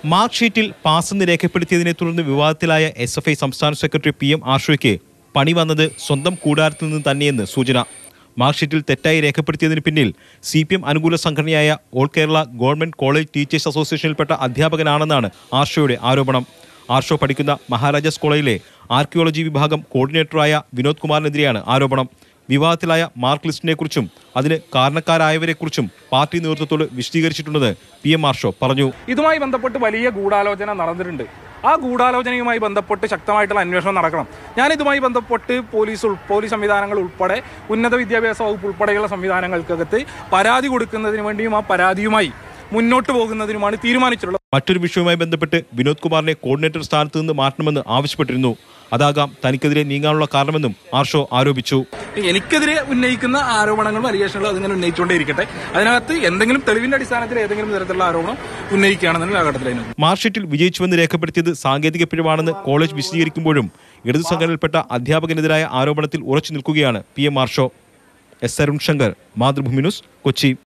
mark ഷീറ്റിൽ പാസെന്ന് രേഖപ്പെടുത്തിയതിനെ തുടർന്ന് വിവാദത്തിലായ എസ് എഫ് ഐ സംസ്ഥാന സെക്രട്ടറി പി എം ആഷോയ്ക്ക് പണി വന്നത് സ്വന്തം കൂടാരത്തിൽ നിന്ന് തന്നെയെന്ന് സൂചന മാർക്ക് ഷീറ്റിൽ തെറ്റായി രേഖപ്പെടുത്തിയതിന് പിന്നിൽ സി പി എം അനുകൂല സംഘടനയായ all Kerala government college teachers അസോസിയേഷനിൽപ്പെട്ട അധ്യാപകനാണെന്നാണ് ആർഷോയുടെ ആരോപണം ആർഷോ പഠിക്കുന്ന മഹാരാജാസ് കോളേജിലെ ആർക്കിയോളജി വിഭാഗം കോർഡിനേറ്ററായ വിനോദ് കുമാറിനെതിരെയാണ് ആരോപണം വിവാദത്തിലായ മാർക്ക് ലിസ്റ്റിനെക്കുറിച്ചും അതിന് കാരണക്കാരായവരെക്കുറിച്ചും പാർട്ടി നേതൃത്വത്തോട് വിശദീകരിച്ചിട്ടുണ്ടെന്ന് പി എം ആർഷോ പറഞ്ഞു ഇതുമായി ബന്ധപ്പെട്ട് വലിയ ഗൂഢാലോചന നടന്നിട്ടുണ്ട് ആ ഗൂഢാലോചനയുമായി ബന്ധപ്പെട്ട് ശക്തമായിട്ടുള്ള അന്വേഷണം നടക്കണം ഞാൻ ഇതുമായി ബന്ധപ്പെട്ട് പോലീസ് ഉൾ- പോലീസ് സംവിധാനങ്ങൾ ഉൾപ്പെടെ ഉന്നത വിദ്യാഭ്യാസ വകുപ്പ് ഉൾപ്പെടെയുള്ള സംവിധാനങ്ങൾക്കകത്ത് പരാതി കൊടുക്കുന്നതിന് വേണ്ടിയും ആ പരാതിയുമായി മുന്നോട്ട് പോകുന്നതിനുമാണ് തീരുമാനിച്ചിട്ടുള്ളത് മറ്റൊരു വിഷയവുമായി ബന്ധപ്പെട്ട് വിനോദ് കുമാറിനെ കോർഡിനേറ്റർ സ്ഥാനത്ത് നിന്ന് മാറ്റണമെന്ന് ആവശ്യപ്പെട്ടിരുന്നു അതാകാം തനിക്കെതിരെ നീങ്ങാനുള്ള കാരണമെന്നും ആർഷോ ആരോപിച്ചു എനിക്കെതിരെ ഉന്നയിക്കുന്ന ആരോപണങ്ങളും അലിഗേഷനുകളും അതിങ്ങനെ ഉന്നയിച്ചുകൊണ്ടേയിരിക്കട്ടെ അതിനകത്ത് എന്തെങ്കിലും തെളിവിന്റെ അടിസ്ഥാനത്തിൽ ഏതെങ്കിലും തരത്തിലുള്ള ആരോപണം ഉന്നയിക്കുകയാണെന്നുള്ള ആ ഘട്ടത്തിൽ അതിന് മാർക്ക്ഷീറ്റിൽ വിജയിച്ചുവെന്ന് രേഖപ്പെടുത്തിയത് സാങ്കേതിക പിഴവാണെന്ന് കോളേജ് വിശദീകരിക്കുമ്പോഴും ഇടതു സംഘടനയിൽപ്പെട്ട അധ്യാപകനെതിരായ ആരോപണത്തിൽ ഉറച്ചു നിൽക്കുകയാണ് P M Arsho S Arun Shankar Mathrubhumi news Kochi